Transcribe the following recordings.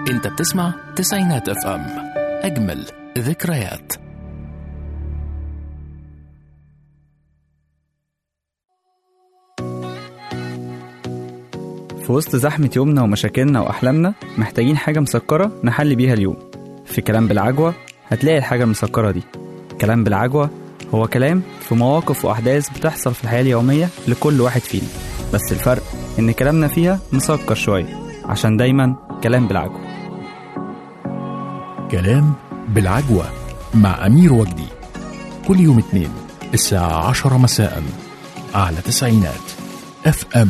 انت بتسمع تسعينات اف ام اجمل ذكريات في وسط زحمة يومنا ومشاكلنا وأحلامنا محتاجين حاجة مسكرة نحل بيها اليوم في كلام بالعجوة هتلاقي الحاجة المسكرة دي كلام بالعجوة هو كلام في مواقف وأحداث بتحصل في الحياة اليومية لكل واحد فينا بس الفرق إن كلامنا فيها مسكر شوية عشان دايما كلام بالعجوة كلام بالعجوة مع أمير وجدي كل يوم اثنين الساعة عشرة مساء على تسعينات اف ام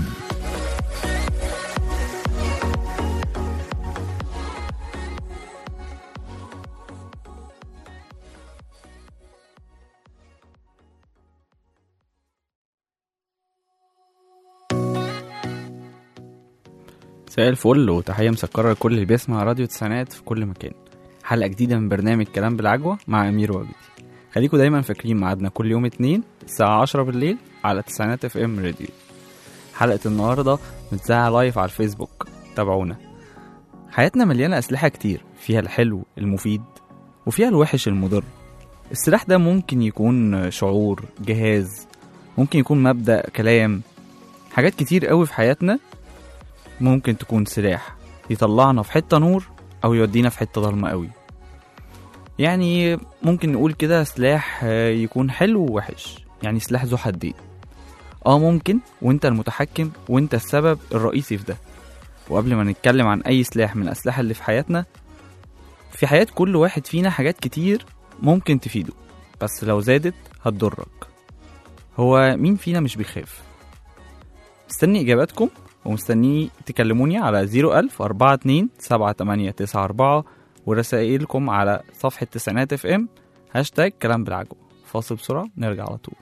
مساء الفل وتحية مسكرة لكل اللي بيسمع راديو تسعينات في كل مكان حلقة جديدة من برنامج كلام بالعجوة مع أمير وجدي خليكم دايما فاكرين ميعادنا كل يوم اتنين الساعة عشرة بالليل على تسعينات اف ام راديو حلقة النهاردة متذاعة لايف على الفيسبوك تابعونا حياتنا مليانة أسلحة كتير فيها الحلو المفيد وفيها الوحش المضر السلاح ده ممكن يكون شعور جهاز ممكن يكون مبدأ كلام حاجات كتير قوي في حياتنا ممكن تكون سلاح يطلعنا في حتة نور أو يودينا في حتة ضلمة قوي يعني ممكن نقول كده سلاح آه، يكون حلو ووحش يعني سلاح ذو حدين اه ممكن وانت المتحكم وانت السبب الرئيسي في ده وقبل ما نتكلم عن اي سلاح من الاسلحه اللي في حياتنا في حياة كل واحد فينا حاجات كتير ممكن تفيده بس لو زادت هتضرك هو مين فينا مش بيخاف مستني اجاباتكم ومستني تكلموني على 01000 42 7894 ورسائلكم على صفحة تسعينات اف ام هاشتاج كلام بالعجوة فاصل بسرعة نرجع على طول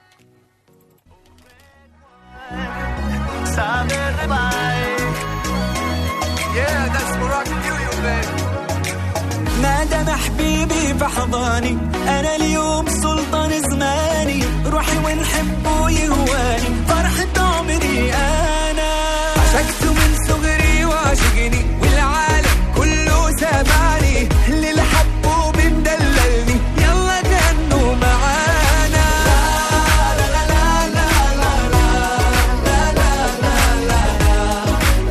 ما دام حبيبي في حضاني انا اليوم سلطان زماني روحي ونحبه يهواني فرحة عمري انا عشقته من صغري وعشقني والعالم كله سامعني اللي لحبه بمدللني يلا غنوا معانا لا لا لا لا لا لا لا لا لا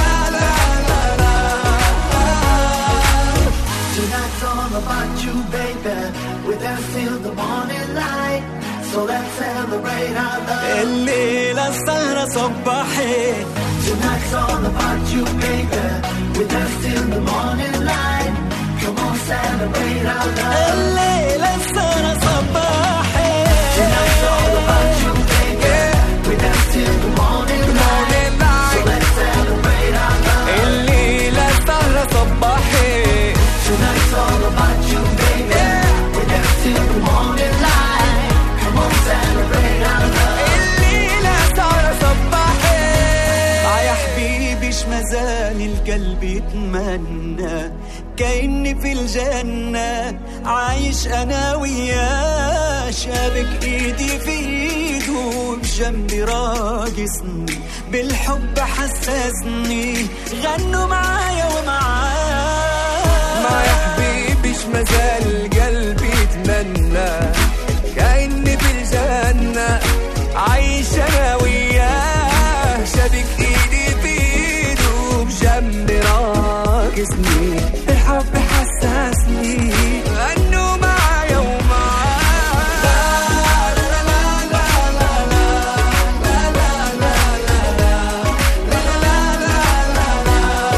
Tonight's all about you, baby. With us till the morning light. So let's celebrate our love. الليلة السهرة صباحين Tonight's all about you, baby. With us till the morning light. Come on, celebrate our love. الليلة السهرة صباحين Tonight's all about you, baby. With us till the morning light. So let's celebrate our love. الليلة السهرة صباحين Tonight's all about you, baby. With us till the morning light. Come on, celebrate our love. الليلة السهرة صباحين آه يا حبيبي شمزاني القلب يتمنى كأني في الجنة عايش أنا وياه شابك إيدي في إيده بجنبي راقصني بالحب حسسني غنوا معايا ومعاه ما يا حبيبي شمزال قلبي يتمنى كأني في الجنة عايش أنا وياه شابك إيدي في إيده بجنبي راقصني الحب حسسني غنوا معايا ومعاه لا لا لا لا لا لا لا لا لا لا لا لا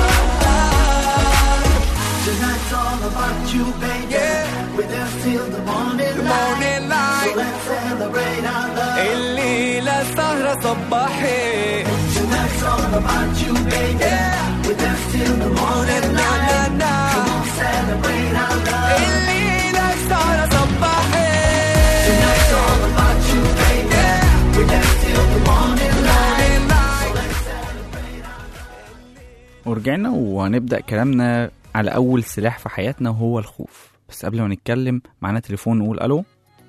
Tonight's all about you, baby. With us till the morning light. morning So light let's celebrate our love. الليلة سهرة صباحي Tonight's all about you, baby. With us till the morning light. Come on, celebrate our love. الليلة سهرة صباحي Tonight's all about you, baby. With us till the morning light. So let's celebrate our ورجعنا وهنبدأ كلامنا على أول سلاح في حياتنا وهو الخوف بس قبل ما نتكلم معانا تليفون نقول ألو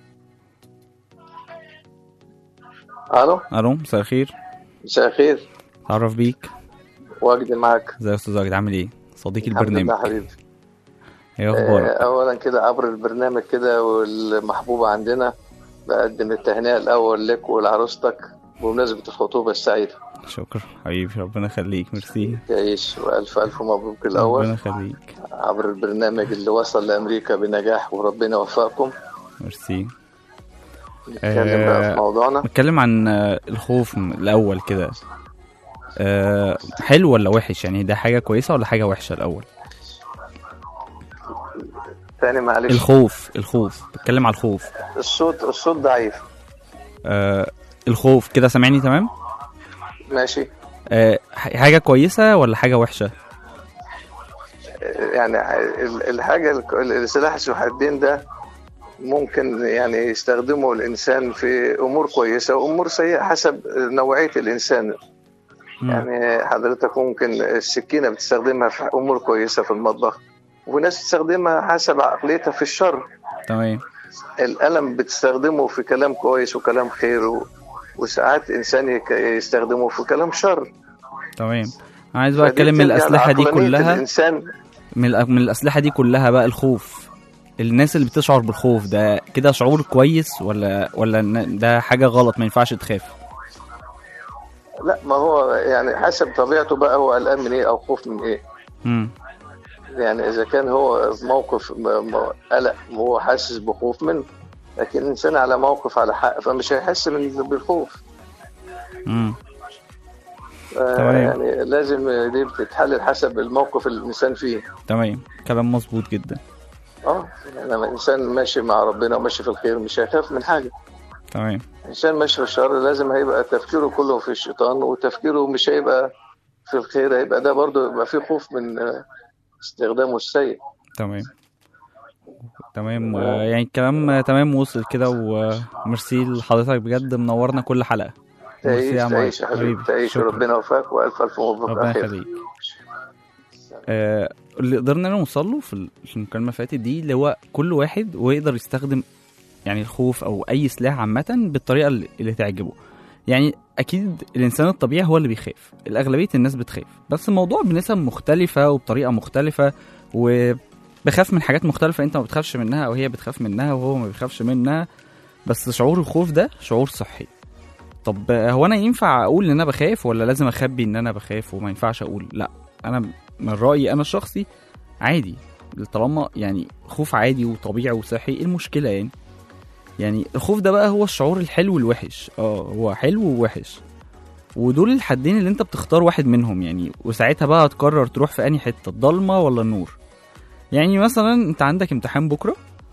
الو ألو مساء الخير مساء الخير تعرف بيك واجد معاك ازي يا أستاذ واجد عامل إيه صديقي الحمد البرنامج لله حبيبي ايه آه، اخبارك اولا كده عبر البرنامج كده والمحبوبه عندنا بقدم التهنئه الاول لك ولعروستك بمناسبه الخطوبه السعيده شكرا حبيبي ربنا يخليك ميرسي تعيش والف الف مبروك ربنا الاول يخليك عبر البرنامج اللي وصل لامريكا بنجاح وربنا يوفقكم ميرسي نتكلم بقى آه، في موضوعنا نتكلم عن آه، الخوف م- الاول كده آه، حلو ولا وحش يعني ده حاجه كويسه ولا حاجه وحشه الاول تاني معلش الخوف الخوف بتكلم على الخوف الصوت الصوت ضعيف آه، الخوف كده سامعني تمام ماشي آه، ح- حاجه كويسه ولا حاجه وحشه يعني ال- الحاجة الك- السلاح ذو حدين ده ممكن يعني يستخدمه الإنسان في أمور كويسة وأمور سيئة حسب نوعية الإنسان مم. يعني حضرتك ممكن السكينة بتستخدمها في أمور كويسة في المطبخ وناس تستخدمها حسب عقليتها في الشر تمام القلم بتستخدمه في كلام كويس وكلام خير و... وساعات إنسان يك- يستخدمه في كلام شر تمام انا عايز بقى فدي اتكلم من بترجع الاسلحه دي لعقلانية كلها الإنسان من الأ- من الاسلحه دي كلها بقى الخوف الناس اللي بتشعر بالخوف ده كده شعور كويس ولا ولا إن ده حاجه غلط ما ينفعش تخاف لا ما هو يعني حسب طبيعته بقى هو قلقان من ايه او خوف من ايه امم يعني اذا كان هو في موقف م- م- قلق وهو حاسس بخوف منه لكن الانسان على موقف على حق فمش هيحس من بالخوف امم آه، تمام. يعني لازم دي بتتحلل حسب الموقف اللي الانسان فيه تمام كلام مظبوط جدا اه يعني لما الانسان ماشي مع ربنا وماشي في الخير مش هيخاف من حاجه تمام الانسان ماشي في الشر لازم هيبقى تفكيره كله في الشيطان وتفكيره مش هيبقى في الخير هيبقى ده برضه يبقى فيه خوف من آه، استخدامه السيء تمام تمام و- يعني الكلام تمام وصل كده وميرسي لحضرتك بجد منورنا كل حلقه ميرسي تعيش يا تعيش مايك. يا حبيبي تعيش شكرا. وربنا يوفقك والف الف مبروك ربنا على خير يخليك آه اللي قدرنا نوصل له في ال- في المكالمه اللي فاتت دي اللي هو كل واحد ويقدر يستخدم يعني الخوف او اي سلاح عامه بالطريقه اللي, اللي تعجبه يعني اكيد الانسان الطبيعي هو اللي بيخاف الاغلبيه الناس بتخاف بس الموضوع بنسب مختلفه وبطريقه مختلفه وبخاف من حاجات مختلفه انت ما بتخافش منها او هي بتخاف منها وهو ما بيخافش منها بس شعور الخوف ده شعور صحي طب آه، هو انا ينفع اقول ان انا بخاف ولا لازم اخبي ان انا بخاف وما ينفعش اقول لا انا من رايي انا الشخصي عادي طالما يعني خوف عادي وطبيعي وصحي ايه المشكله يعني يعني الخوف ده بقى هو الشعور الحلو والوحش اه هو حلو ووحش ودول الحدين اللي انت بتختار واحد منهم يعني وساعتها بقى هتقرر تروح في انهي حته الضلمه ولا النور يعني مثلا انت عندك امتحان بكره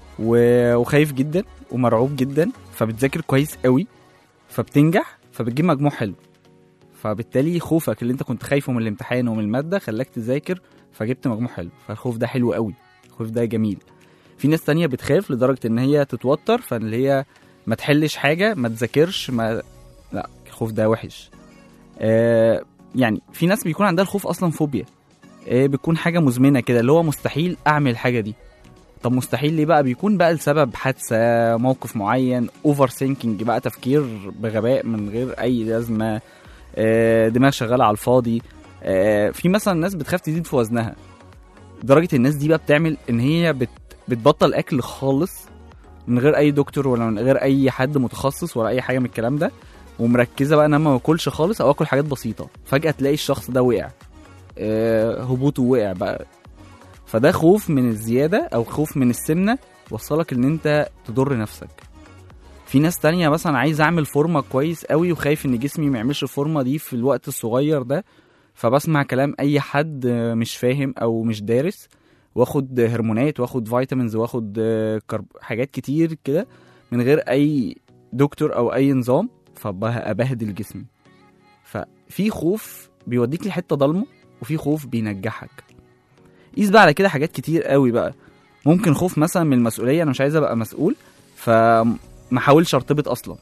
و- وخايف جدا ومرعوب جدا فبتذاكر كويس قوي فبتنجح فبتجيب مجموع حلو فبالتالي خوفك اللي انت كنت خايفه من الامتحان ومن الماده خلاك تذاكر فجبت مجموع حلو فالخوف ده حلو قوي الخوف ده جميل في ناس تانية بتخاف لدرجة ان هي تتوتر فاللي هي ما تحلش حاجة ما تذاكرش ما لا الخوف ده وحش آه يعني في ناس بيكون عندها الخوف اصلا فوبيا آه بتكون حاجة مزمنة كده اللي هو مستحيل اعمل الحاجة دي طب مستحيل ليه بقى بيكون بقى لسبب حادثة موقف معين اوفر ثينكينج بقى تفكير بغباء من غير اي لازمة آه، دماغ شغالة على الفاضي آه، في مثلا ناس بتخاف تزيد في وزنها درجة الناس دي بقى بتعمل ان هي بت بتبطل اكل خالص من غير اي دكتور ولا من غير اي حد متخصص ولا اي حاجة من الكلام ده ومركزة بقى ان انا ما باكلش خالص او اكل حاجات بسيطة فجأة تلاقي الشخص ده وقع آه، هبوطه وقع بقى فده خوف من الزيادة او خوف من السمنة وصلك ان انت تضر نفسك في ناس تانية مثلا عايز اعمل فورمة كويس قوي وخايف ان جسمي ما يعملش الفورمة دي في الوقت الصغير ده فبسمع كلام اي حد آه، مش فاهم او مش دارس واخد هرمونات واخد فيتامينز واخد آه، كرب... حاجات كتير كده من غير اي دكتور او اي نظام فابهدل جسمي ففي خوف بيوديك لحته ضلمه وفي خوف بينجحك قيس بقى على كده حاجات كتير قوي بقى ممكن خوف مثلا من المسؤوليه انا مش عايز ابقى مسؤول فما احاولش ارتبط اصلا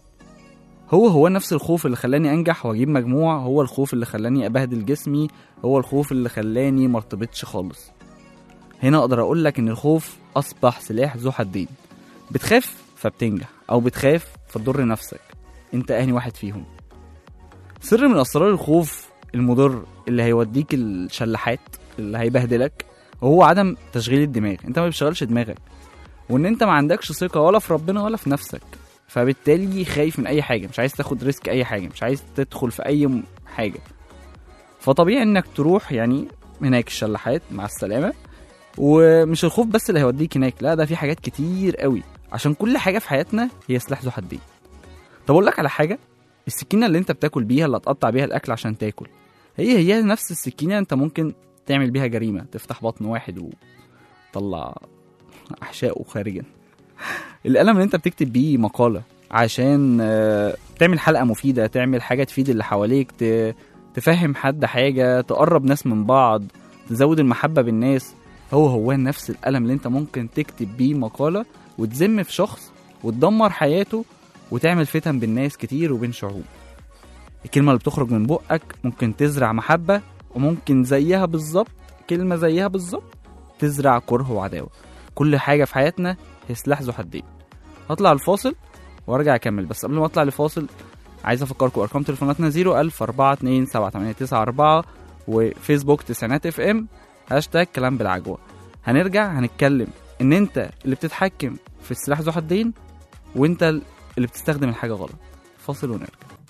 هو هو نفس الخوف اللي خلاني انجح واجيب مجموع هو الخوف اللي خلاني ابهدل جسمي هو الخوف اللي خلاني ما ارتبطش خالص هنا اقدر اقول لك ان الخوف اصبح سلاح ذو حدين بتخاف فبتنجح او بتخاف فتضر نفسك انت اهني واحد فيهم سر من اسرار الخوف المضر اللي هيوديك الشلاحات اللي هيبهدلك وهو عدم تشغيل الدماغ انت ما بتشغلش دماغك وان انت ما عندكش ثقه ولا في ربنا ولا في نفسك فبالتالي خايف من اي حاجه مش عايز تاخد ريسك اي حاجه مش عايز تدخل في اي م- حاجه فطبيعي انك تروح يعني هناك الشلاحات مع السلامه ومش الخوف بس اللي هيوديك هناك لا ده في حاجات كتير قوي عشان كل حاجه في حياتنا هي سلاح ذو حدين طب اقول لك على حاجه السكينه اللي انت بتاكل بيها اللي هتقطع بيها الاكل عشان تاكل هي هي نفس السكينه انت ممكن تعمل بيها جريمه تفتح بطن واحد وتطلع احشائه خارجا القلم اللي انت بتكتب بيه مقاله عشان آه، تعمل حلقه مفيده تعمل حاجه تفيد اللي حواليك ت- تفهم حد حاجه تقرب ناس من بعض تزود المحبه بالناس هو هو نفس القلم اللي انت ممكن تكتب بيه مقاله وتذم في شخص وتدمر حياته وتعمل فتن بالناس كتير وبين شعوب الكلمه اللي بتخرج من بقك ممكن تزرع محبه وممكن زيها بالظبط كلمه زيها بالظبط تزرع كره وعداوه كل حاجه في حياتنا هي سلاح ذو حدين هطلع الفاصل وارجع اكمل بس قبل ما اطلع لفاصل عايز افكركم ارقام تليفوناتنا 01000 427 7894 وفيسبوك تسعينات اف ام هاشتاج كلام بالعجوه هنرجع هنتكلم ان انت اللي بتتحكم في السلاح ذو حدين وانت اللي بتستخدم الحاجه غلط فاصل ونرجع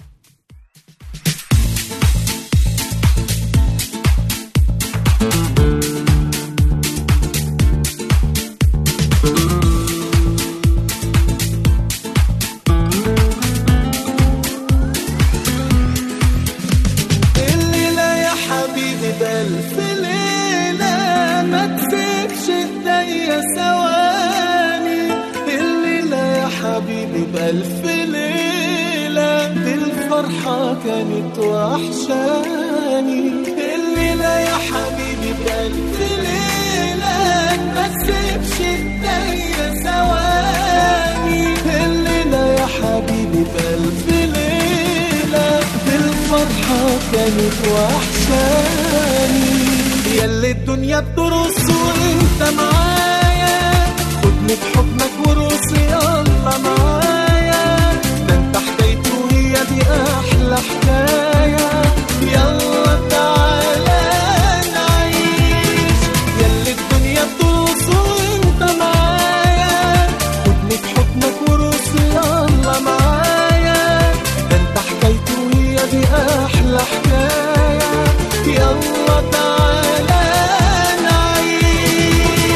الليلة يا حبيبي بألف ليلة ما تسيبش ايديا ثواني الليلة يا حبيبي بألف ليلة دي الفرحة كانت وحشاني الليلة يا حبيبي بألف ليلة ما تسيبش ايديا ثواني الليلة يا حبيبي بألف ليلة الفرحة كانت وحشاني ياللي الدنيا بترص وانت معايا خدني بحضنك ورقص يلا معايا ده انت حكايتي وهي دي احلى حكاية يلا تعالى نعيش ياللي الدنيا بترص وانت معايا خدني بحضنك ورقص يلا معايا ده انت حكايتي وهي دي احلى حكايه يلا تعالى نعيش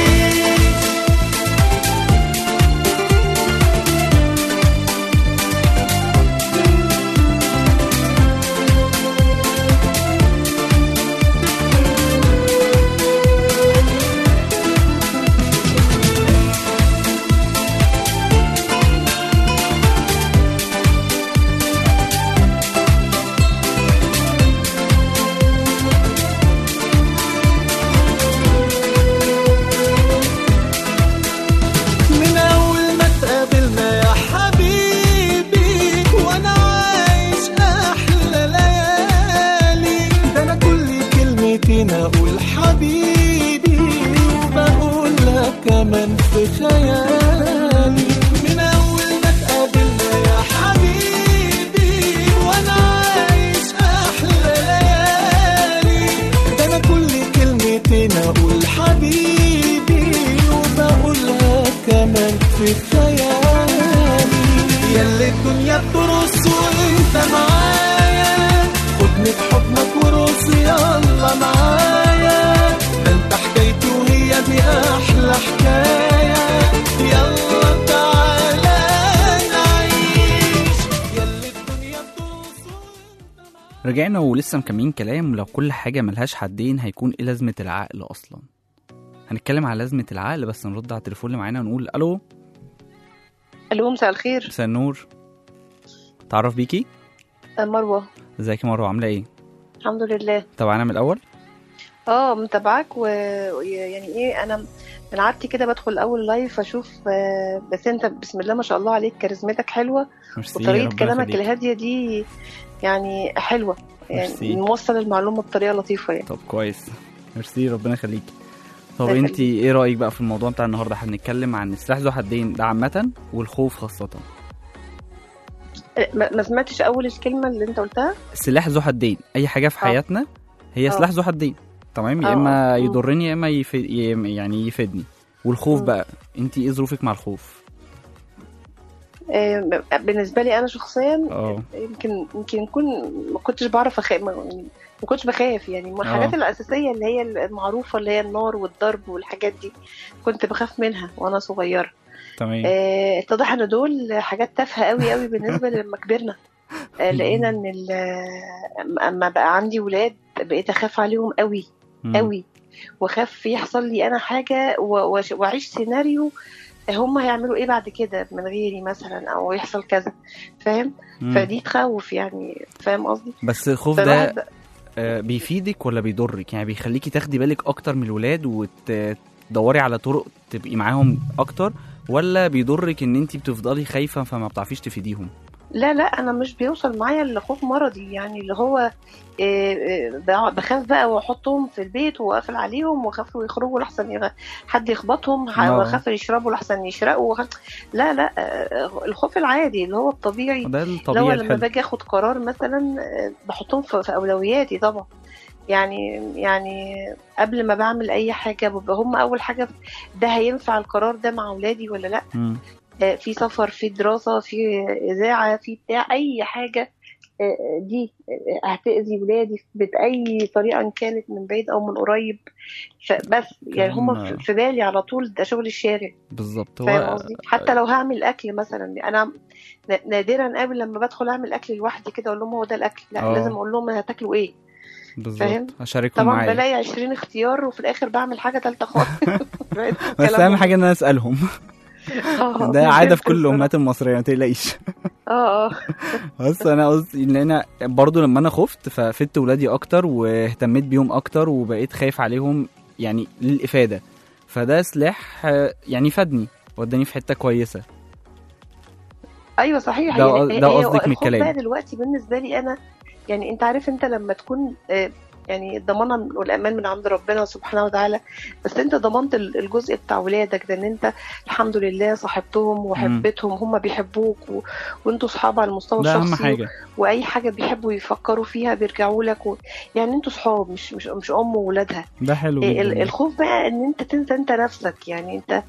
من أول ما اتقابلنا يا حبيبي وأنا عايش أحلى ليالي ده أنا كل كلمتين أقول حبيبي وبقول لك كمان في خيالي من أول ما اتقابلنا يا حبيبي وأنا عايش أحلى ليالي ده أنا كل كلمتين أقول حبيبي وبقولها كمان في خيالي ياللي الدنيا بترص وانت معايا خدني بحضنك ورقص يلا معايا ده انت حكايتي وهي دي احلى حكايه يلا تعالى نعيش ياللي الدنيا بترص وانت معايا رجعنا ولسه مكملين كلام لو كل حاجة ملهاش حدين هيكون ايه لازمة العقل أصلا هنتكلم على لازمة العقل بس نرد على التليفون اللي معانا ونقول ألو الو مساء الخير مساء النور تعرف بيكي آه، مروه ازيك يا مروة عاملة ايه الحمد لله تابعانا من الأول اه متابعاك ويعني ايه انا من عادتي كده بدخل اول لايف اشوف آه، بس انت بسم الله ما شاء الله عليك كاريزمتك حلوه ميرسي وطريقه ربنا كلامك يخليك. الهاديه دي يعني حلوه ميرسي. يعني موصل المعلومه بطريقه لطيفه يعني طب كويس ميرسي ربنا يخليك طب الله انت ايه رأيك بقى في الموضوع بتاع النهارده احنا بنتكلم عن السلاح ذو حدين ده عامة والخوف خاصة آه، ما ما سمعتش اول الكلمه اللي انت قلتها السلاح ذو حدين اي حاجة في اه. حياتنا هي اه. سلاح ذو حدين تمام يا آه، اما آه. يضرني يا اما يفيد يعني يفيدني والخوف مم. بقى انت ايه ظروفك مع الخوف آه، بالنسبه لي انا شخصيا اه يمكن يمكن يكون ما كنتش بعرف اخاف ما ما كنتش بخاف يعني من الحاجات آه. الاساسيه اللي هي المعروفه اللي هي النار والضرب والحاجات دي كنت بخاف منها وانا صغيره تمام آه، اتضح ان دول حاجات تافهه قوي قوي بالنسبه لما كبرنا آه، لقينا ان ال- اما بقى عندي ولاد بقيت اخاف عليهم قوي مم. قوي واخاف يحصل لي انا حاجه و- وأش- واعيش سيناريو هم هيعملوا ايه بعد كده من غيري مثلا او يحصل كذا فاهم مم. فدي تخوف يعني فاهم قصدي بس الخوف ده فالواحد آه، بيفيدك ولا بيضرك يعني بيخليكي تاخدي بالك اكتر من الولاد وتدوري على طرق تبقي معاهم اكتر ولا بيضرك ان انت بتفضلي خايفه فما بتعرفيش تفيديهم لا لا انا مش بيوصل معايا لخوف مرضي يعني اللي هو إيه، إيه، بع- بخاف بقى واحطهم في البيت واقفل عليهم واخاف يخرجوا لحسن يغ- حد يخبطهم ح- آه. واخاف يشربوا لحسن يشرقوا وخ- لا لا آه، الخوف العادي اللي هو الطبيعي ده اللي هو الطبيعي لما الحلو باجي اخد قرار مثلا آه، بحطهم في في اولوياتي طبعا يعني يعني قبل ما بعمل اي حاجه بيبقى هم اول حاجه ده هينفع القرار ده مع اولادي ولا لا مم. آه، في سفر في دراسة في إذاعة في بتاع أي حاجة آه، دي آه، هتأذي ولادي بأي طريقة إن كانت من بعيد أو من قريب فبس يعني هم كلام- في- في بالي على طول ده شغل الشارع بالظبط فاهم هو قصدي حتى لو هعمل أكل مثلا أنا ن- نادرا قبل لما بدخل أعمل أكل لوحدي كده أقول لهم هو ده الأكل لا آه. لازم أقول لهم هتاكلوا إيه فاهم؟ بالظبط هشاركهم طبعا معايا بلاقي 20 اختيار وفي الآخر بعمل حاجة تالتة خالص بس اهم حاجه ان انا اسالهم آه، ده عاده في كل بصراحة. الامهات المصريه ما تقلقيش اه اه بس انا قصدي ان انا برضو لما انا خفت ففدت ولادي اكتر واهتميت بيهم اكتر وبقيت خايف عليهم يعني للافاده فده سلاح آه، يعني فادني وداني في حته كويسه ايوه صحيح ده- يعني ده هي- قصدك من الخوف الكلام. بقى دلوقتي بالنسبه لي انا يعني انت عارف انت لما تكون آه، يعني الضمانه والامان من عند ربنا سبحانه وتعالى بس انت ضمنت ال- الجزء بتاع ولادك ده ان انت الحمد لله صاحبتهم وحبيتهم هم بيحبوك و... وانتوا صحاب على المستوى ده اهم الشخصي حاجه واي حاجه بيحبوا يفكروا فيها بيرجعوا لك و... يعني انتوا صحاب مش مش مش ام وولادها ده حلو إيه ال- جدا الخوف بقى ان انت تنسى انت نفسك يعني انت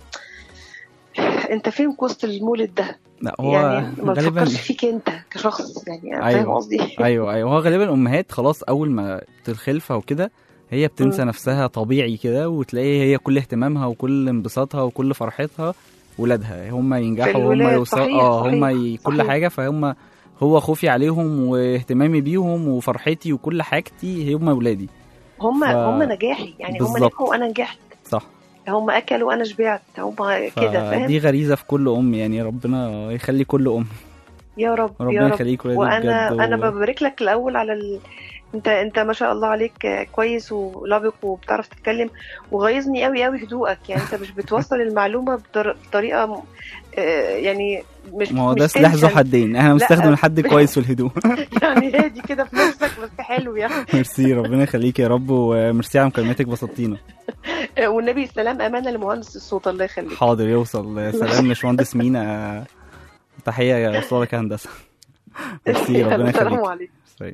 انت فين في وسط المولد ده لا هو يعني ما غالبا بتفكرش فيك انت كشخص يعني أنا أيوة. فاهم قصدي ايوه ايوه هو غالبا الامهات خلاص اول ما الخلفه وكده هي بتنسى مم. نفسها طبيعي كده وتلاقي هي كل اهتمامها وكل انبساطها وكل فرحتها ولادها هم ينجحوا هم الولاد، يوصلوا صحيح، اه هم صحيح، ي... كل صحيح. حاجه فهم هو خوفي عليهم واهتمامي بيهم وفرحتي وكل حاجتي هم ولادي هم ف- هم نجاحي يعني هم بالظبط. نجحوا وانا نجحت صح هم اكلوا وانا شبعت هم كده فاهم فدي غريزه في كل ام يعني ربنا يخلي كل ام يا رب يا ربنا رب يخليك ولادي وانا بجد انا و... ببارك لك الاول على ال... انت انت ما شاء الله عليك كويس ولبق وبتعرف تتكلم وغيظني قوي قوي هدوءك يعني انت مش بتوصل المعلومه بطر- بطريقه م- آه، يعني مش ما هو مش ده سلاح ذو tension. حدين احنا بنستخدم لحد كويس في الهدوء يعني هادي كده في نفسك بس حلو يعني ميرسي ربنا يخليك يا رب وميرسي على مكالمتك بسطتينا آه، والنبي السلام امانه لمهندس الصوت الله يخليك حاضر يوصل سلام لباشمهندس مينا تحيه يا اسطورك يا هندسه ميرسي ربنا السلام يخليك عليكم طيب.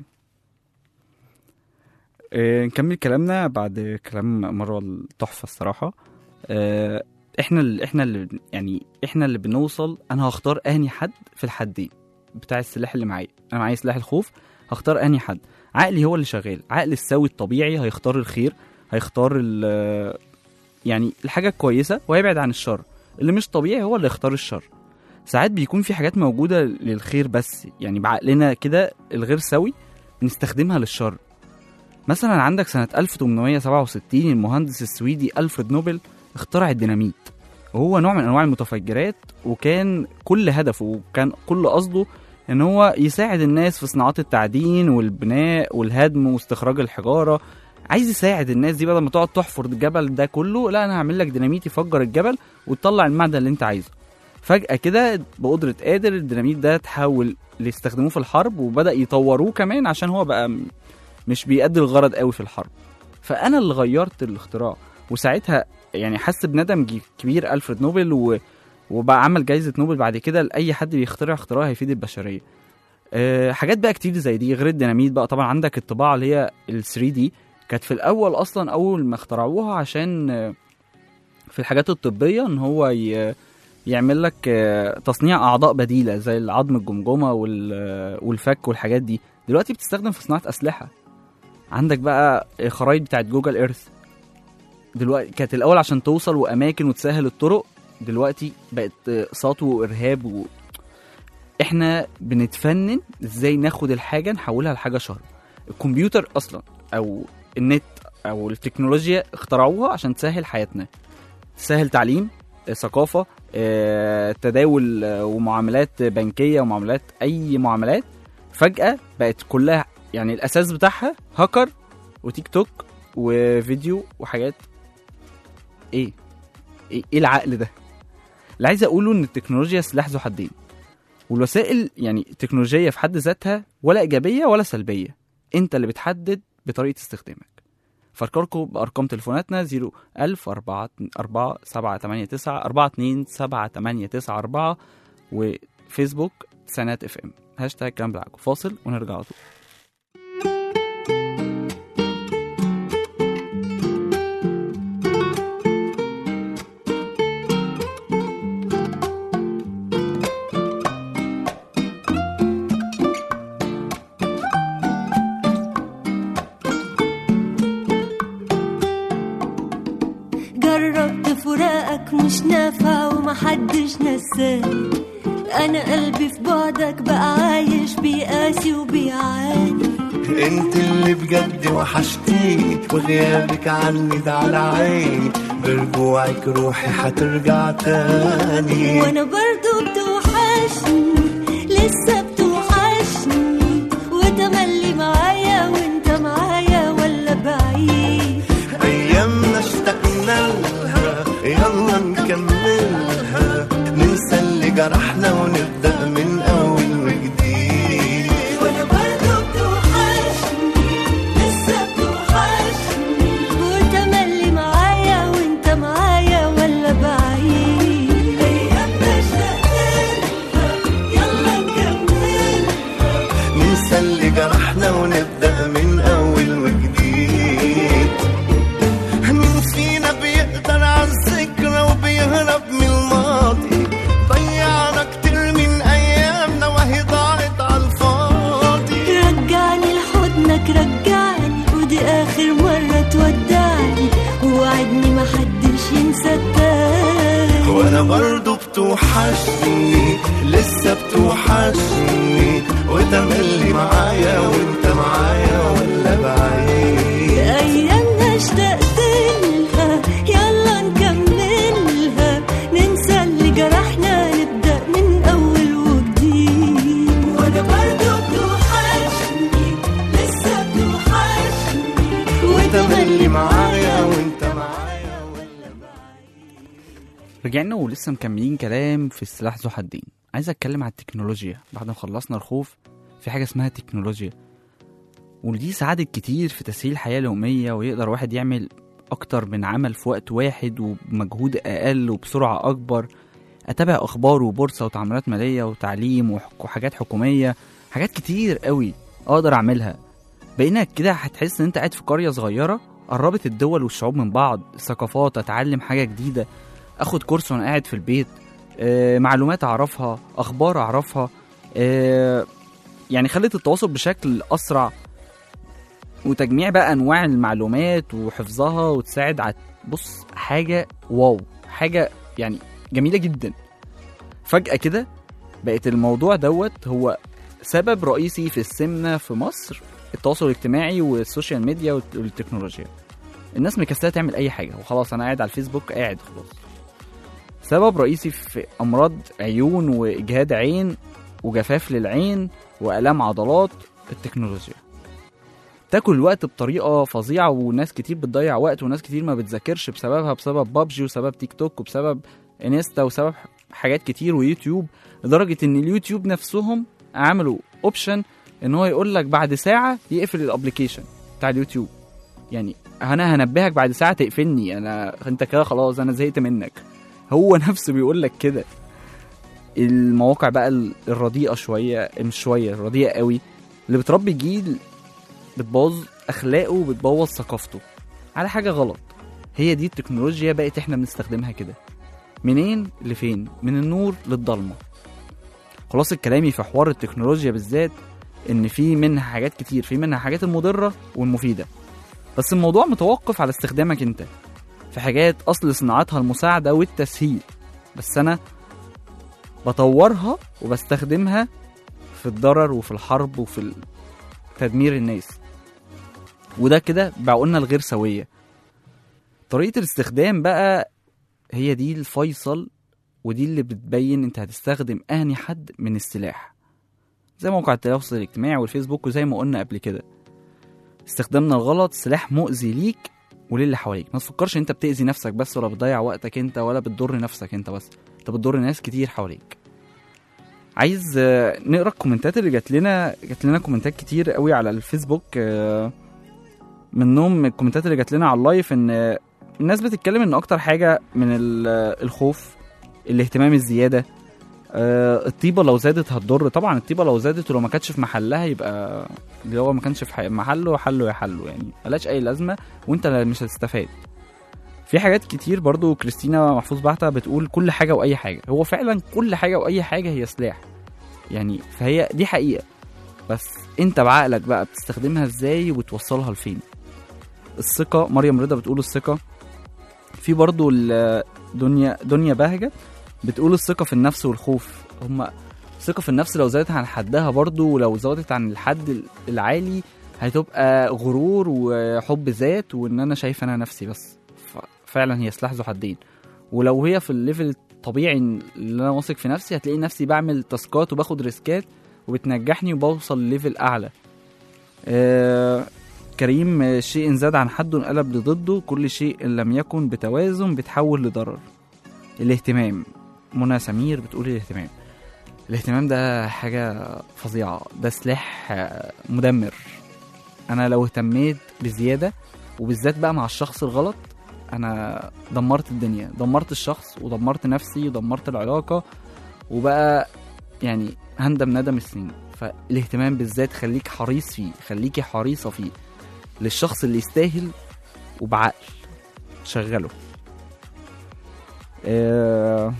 آه، نكمل كلامنا بعد كلام مروه التحفه الصراحه آه، احنا اللي احنا اللي يعني احنا اللي بنوصل انا هختار انهي حد في الحدين بتاع السلاح اللي معايا انا معايا سلاح الخوف هختار انهي حد عقلي هو اللي شغال عقل السوي الطبيعي هيختار الخير هيختار ال- يعني الحاجه الكويسه وهيبعد عن الشر اللي مش طبيعي هو اللي يختار الشر ساعات بيكون في حاجات موجوده للخير بس يعني بعقلنا كده الغير سوي بنستخدمها للشر مثلا عندك سنة 1867 المهندس السويدي ألفريد نوبل اخترع الديناميت وهو نوع من أنواع المتفجرات وكان كل هدفه وكان كل قصده إن هو يساعد الناس في صناعات التعدين والبناء والهدم واستخراج الحجارة عايز يساعد الناس دي بدل ما تقعد تحفر الجبل ده كله لا أنا هعمل لك ديناميت يفجر الجبل وتطلع المعدن اللي أنت عايزه فجأة كده بقدرة قادر الديناميت ده تحول اللي يستخدموه في الحرب وبدأ يطوروه كمان عشان هو بقى م- مش بيأدي الغرض قوي في الحرب فأنا اللي غيرت الاختراع وساعتها يعني حس بندم جي- كبير ألفريد نوبل و... وبقى عمل جايزة نوبل بعد كده لأي حد بيخترع اختراع هيفيد البشرية أه حاجات بقى كتير زي دي غير الديناميت بقى طبعا عندك الطباعة اللي هي ال 3 دي كانت في الاول اصلا اول ما اخترعوها عشان آه، في الحاجات الطبيه ان هو ي... يعمل لك آه، تصنيع اعضاء بديله زي العظم الجمجمه وال... آه، والفك والحاجات دي دلوقتي بتستخدم في صناعه اسلحه عندك بقى خرايط بتاعت جوجل ايرث دلوقتي كانت الاول عشان توصل واماكن وتسهل الطرق دلوقتي بقت آه، سطو وارهاب و... احنا بنتفنن ازاي ناخد الحاجه نحولها لحاجه شر الكمبيوتر اصلا او النت او التكنولوجيا اخترعوها عشان تسهل حياتنا تسهل تعليم آه، ثقافه آه، تداول آه، ومعاملات بنكيه ومعاملات اي معاملات فجاه بقت كلها يعني الاساس بتاعها هاكر وتيك توك وفيديو وحاجات ايه ايه إيه العقل ده اللي عايز اقوله ان التكنولوجيا سلاح ذو حدين والوسائل يعني التكنولوجية في حد ذاتها ولا إيجابية ولا سلبية أنت اللي بتحدد بطريقة استخدامك فكركم بأرقام تليفوناتنا 01000 4 4 7 8 9 4 2 7 8 9 4 وفيسبوك سنات اف ام هاشتاج كلام بالعكو فاصل ونرجع على طول جربت فراقك مش نافع ومحدش نساني انا قلبي في بعدك بقى عايش بيقاسي وبيعاني انت اللي بجد وحشتيني وغيابك عني ده على عيني برجوعك روحي هترجع تاني وانا برضو بتوحشني لسه بتوحشني وتملي معايا وانت معايا ولا بعيد ايامنا اشتقنا لها يلا نكملها ننسى اللي جرحنا ونبدا من اول وجديد وانا برضو بتوحشني لسه بتوحشني وتملي معايا وانت معايا ولا بعيد ايامنا اشتقنا يلا نكمل ننسى اللي جرحنا ونبدا من اول وجديد مين فينا بيقدر على الذكرى وبيهرب من الماضي ضيعنا كتير من ايامنا وهي ضاعت على الفاضي رجعني لحضنك رجعني ودي اخر مرة تودعني ووعدني محدش ينسى التاني وانا برضو بتوحشني لسه بتوحشني وتملي معايا وانت معايا ولا بعيد ايامنا اشتقت لها يلا نكملها ننسى اللي جرحنا نبدا من اول وجديد وانا برضو بتوحشني لسه بتوحشني وتملي معايا وانت معايا ولا رجعنا ولسه مكملين كلام في السلاح ذو حدين عايز اتكلم على التكنولوجيا بعد ما خلصنا الخوف في حاجه اسمها تكنولوجيا ودي ساعدت كتير في تسهيل الحياه اليوميه ويقدر واحد يعمل اكتر من عمل في وقت واحد وبمجهود اقل وبسرعه اكبر اتابع اخبار وبورصه وتعاملات ماليه وتعليم وح- وحاجات حكوميه حاجات كتير قوي اقدر اعملها بقينا كده هتحس ان انت قاعد في قريه صغيره قربت الدول والشعوب من بعض ثقافات اتعلم حاجه جديده اخد كورس وانا قاعد في البيت آه، معلومات اعرفها اخبار اعرفها آه، يعني خلت التواصل بشكل اسرع وتجميع بقى انواع المعلومات وحفظها وتساعد على بص حاجه واو حاجه يعني جميله جدا فجاه كده بقت الموضوع دوت هو سبب رئيسي في السمنه في مصر التواصل الاجتماعي والسوشيال ميديا والت- والتكنولوجيا الناس مكسله تعمل اي حاجه وخلاص انا قاعد على الفيسبوك قاعد خلاص سبب رئيسي في امراض عيون واجهاد عين وجفاف للعين والام عضلات التكنولوجيا تاكل الوقت بطريقه فظيعه وناس كتير بتضيع وقت وناس كتير ما بتذاكرش بسببها بسبب بابجي وسبب تيك توك وبسبب انستا وسبب حاجات كتير ويوتيوب لدرجه ان اليوتيوب نفسهم عملوا اوبشن ان هو يقول لك بعد ساعه يقفل الابلكيشن بتاع اليوتيوب يعني انا هنبهك بعد ساعه تقفلني انا انت كده خلاص انا زهقت منك هو نفسه بيقول لك كده المواقع بقى ال- الرديئه شويه مش شويه الرديئه قوي اللي بتربي جيل بتبوظ اخلاقه وبتبوظ ثقافته على حاجه غلط هي دي التكنولوجيا بقت احنا بنستخدمها كده منين لفين من النور للضلمه خلاص كلامي في حوار التكنولوجيا بالذات ان في منها حاجات كتير في منها حاجات المضره والمفيده بس الموضوع متوقف على استخدامك انت في حاجات اصل صناعتها المساعده والتسهيل بس انا بطورها وبستخدمها في الضرر وفي الحرب وفي ال- تدمير الناس وده كده بعقولنا الغير سويه طريقه الاستخدام بقى هي دي الفيصل ودي اللي بتبين انت هتستخدم انهي حد من السلاح زي موقع التواصل الاجتماعي والفيسبوك وزي ما قلنا قبل كده استخدامنا الغلط سلاح مؤذي ليك وللي حواليك ما تفكرش انت بتأذي نفسك بس ولا بتضيع وقتك انت ولا بتضر نفسك انت بس انت بتضر ناس كتير حواليك عايز آه، نقرا الكومنتات اللي جات لنا جات لنا كومنتات كتير قوي على الفيسبوك آه، منهم الكومنتات اللي جات لنا على اللايف ان آه، الناس بتتكلم ان اكتر حاجه من ال- آه، الخوف الاهتمام الزياده آه، الطيبه لو زادت هتضر طبعا الطيبه لو زادت ولو ما كانتش في محلها يبقى اللي هو ما كانش في ح- محله حله يحله يعني ملهاش اي لازمه وانت لا- مش هتستفاد في حاجات كتير برضو كريستينا محفوظ بعتها بتقول كل حاجه واي حاجه هو فعلا كل حاجه واي حاجه هي سلاح يعني فهي دي حقيقه بس انت بعقلك بقى بتستخدمها ازاي وتوصلها لفين الثقه مريم رضا بتقول الثقه في برضو ال- دنيا دنيا بهجه بتقول الثقه في النفس والخوف هما الثقه في النفس لو زادت عن حدها برضو ولو زادت عن الحد العالي هتبقى غرور وحب ذات وان انا شايف انا نفسي بس ف- فعلا هي سلاح ذو حدين ولو هي في الليفل الطبيعي اللي انا واثق في نفسي هتلاقي نفسي بعمل تاسكات وباخد ريسكات وبتنجحني وبوصل لليفل اعلى آه كريم آه، شيء زاد عن حده انقلب لضده كل شيء إن لم يكن بتوازن بيتحول لضرر الاهتمام منى سمير بتقول الاهتمام الاهتمام ده حاجة فظيعة ده سلاح آه، مدمر أنا لو اهتميت بزيادة وبالذات بقى مع الشخص الغلط أنا دمرت الدنيا دمرت الشخص ودمرت نفسي ودمرت العلاقة وبقى يعني هندم ندم السنين فالاهتمام بالذات خليك حريص فيه خليكي حريصة فيه للشخص اللي يستاهل وبعقل شغله آه،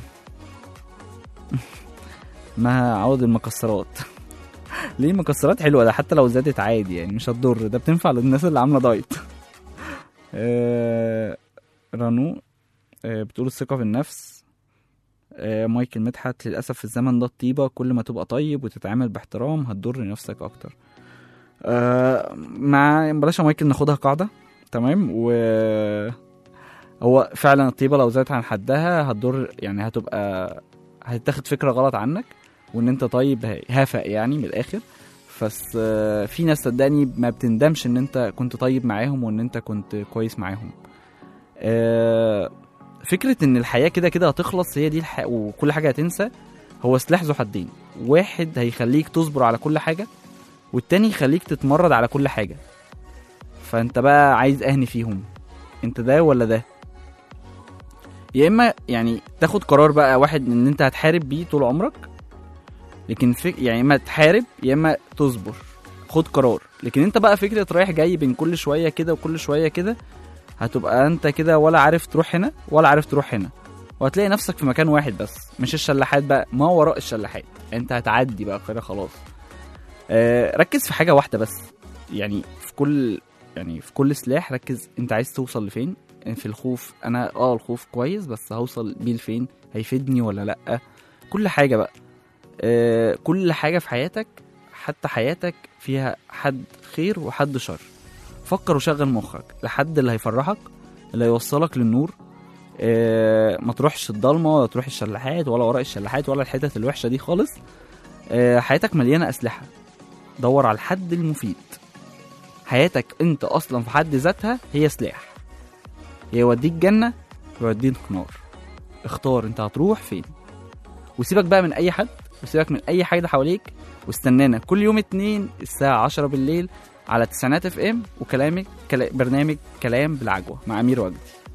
ما عوض المكسرات ليه المكسرات حلوه ده حتى لو زادت عادي يعني مش هتضر ده بتنفع للناس اللي عامله دايت آه، رانو آه، بتقول الثقه في النفس آه، مايكل مدحت للاسف في الزمن ده الطيبه كل ما تبقى طيب وتتعامل باحترام هتضر نفسك اكتر آه، مع بلاش يا مايكل ناخدها قاعده تمام و هو فعلا الطيبه لو زادت عن حدها هتضر يعني هتبقى هتاخد فكره غلط عنك وان انت طيب هافق يعني من الاخر بس آه، في ناس صدقني ما بتندمش ان انت كنت طيب معاهم وان انت كنت كويس معاهم آه، فكره ان الحياه كده كده هتخلص هي دي الح... وكل حاجه هتنسى هو سلاح ذو حدين واحد هيخليك تصبر على كل حاجه والتاني يخليك تتمرد على كل حاجه فانت بقى عايز اهني فيهم انت ده ولا ده يا اما يعني تاخد قرار بقى واحد ان انت هتحارب بيه طول عمرك لكن فك... يعني اما تحارب يا اما تصبر خد قرار لكن انت بقى فكره رايح جاي بين كل شويه كده وكل شويه كده هتبقى انت كده ولا عارف تروح هنا ولا عارف تروح هنا وهتلاقي نفسك في مكان واحد بس مش الشلاحات بقى ما وراء الشلاحات انت هتعدي بقى كده خلاص آه ركز في حاجه واحده بس يعني في كل يعني في كل سلاح ركز انت عايز توصل لفين في الخوف انا اه الخوف كويس بس هوصل بيه لفين هيفيدني ولا لا كل حاجه بقى آه كل حاجه في حياتك حتى حياتك فيها حد خير وحد شر فكر وشغل مخك لحد اللي هيفرحك اللي هيوصلك للنور آه ما تروحش الضلمه ولا تروح الشلاحات ولا وراء الشلاحات ولا الحتت الوحشه دي خالص آه حياتك مليانه اسلحه دور على الحد المفيد حياتك انت اصلا في حد ذاتها هي سلاح يا يوديك جنه يوديك نار اختار انت هتروح فين وسيبك بقى من اي حد وسيبك من اي حاجه حواليك واستنانا كل يوم اتنين الساعه 10 بالليل على تسعينات اف ام وكلامك كلا برنامج كلام بالعجوه مع امير وجدي